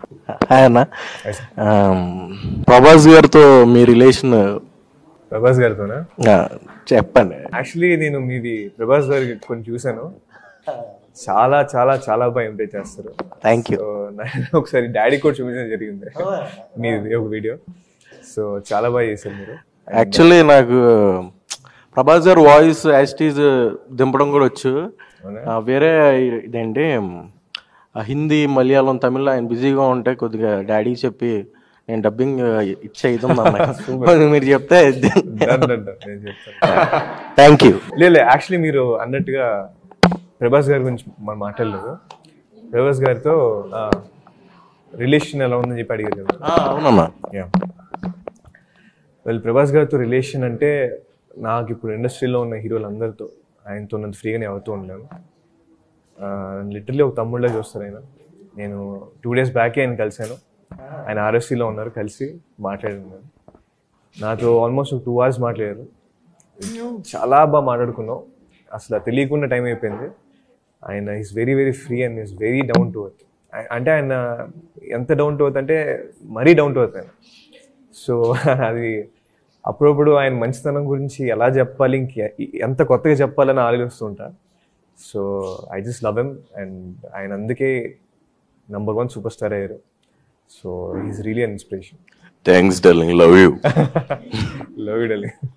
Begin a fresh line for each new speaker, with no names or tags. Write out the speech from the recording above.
Hi అన్న ఆమ్, ప్రభాస్ గారితో మీ relation
Prabhas గారితోనా
చెప్పండి
యాక్చువల్లీ నేను మీది ప్రభాస్ గారికి కొన్ని చూశాను చాలా చాలా చాలా బాగా ఎంప్లాయ్ చేస్తారు
థ్యాంక్ యూ
సో నేను ఒకసారి డాడీ కూడా చూపించడం జరిగింది మీది ఒక వీడియో సో చాలా బాగా చేశారు మీరు
యాక్చువల్లీ నాకు ప్రభాస్ గారు వాయిస్ యాస్టీజ్ దింపడం కూడా వచ్చు ఆ, వేరే ఇదేంటి ఆ, హిందీ మలయాళం తమిళ ఆయన బిజీగా ఉంటే కొద్దిగా డాడీ చెప్పి నేను డబ్బింగ్ ఇచ్చే ఇది ఉందన్న మీరు చెప్తే
Done, done, done. నేను చెప్తాను
థ్యాంక్ యూ
లేదు యాక్చువల్లీ మీరు అన్నట్టుగా ప్రభాస్ గారి గురించి మనం మాట్లాడలేదు ప్రభాస్ గారితో రిలేషన్ ఎలా ఉందని చెప్పి అడిగారు కదా
అవునన్నా
యా వెల్ ప్రభాస్ గారితో రిలేషన్ అంటే నాకు ఇప్పుడు ఇండస్ట్రీలో ఉన్న హీరోలు అందరితో ఆయనతో ఉన్నంత ఫ్రీగానే అవుతూ ఉండలేను లిటరలీ ఒక తమ్ముళ్ళ చూస్తారు ఆయన నేను టూ డేస్ బ్యాకే ఆయన కలిశాను ఆయన ఆర్ఎస్సీలో ఉన్నారు కలిసి మాట్లాడున్నాను నాతో ఆల్మోస్ట్ ఒక టూ అవర్స్ మాట్లాడారు చాలా బాగా మాట్లాడుకున్నాం అసలు తెలియకుండా టైం అయిపోయింది ఆయన is very very free and is very down to earth అంటే ఆయన ఎంత డౌన్ టు ఎర్త్ అంటే మరీ డౌన్ టు ఎర్త్ ఆయన సో అది అప్పుడప్పుడు ఆయన మంచితనం గురించి ఎలా చెప్పాలి ఇంక ఎంత కొత్తగా చెప్పాలని ఆలోచిస్తుంటా so I just love M and ఆయన అందుకే నంబర్ వన్ సూపర్ స్టార్ అయ్యారు so is really an inspiration
thanks darling love you
love you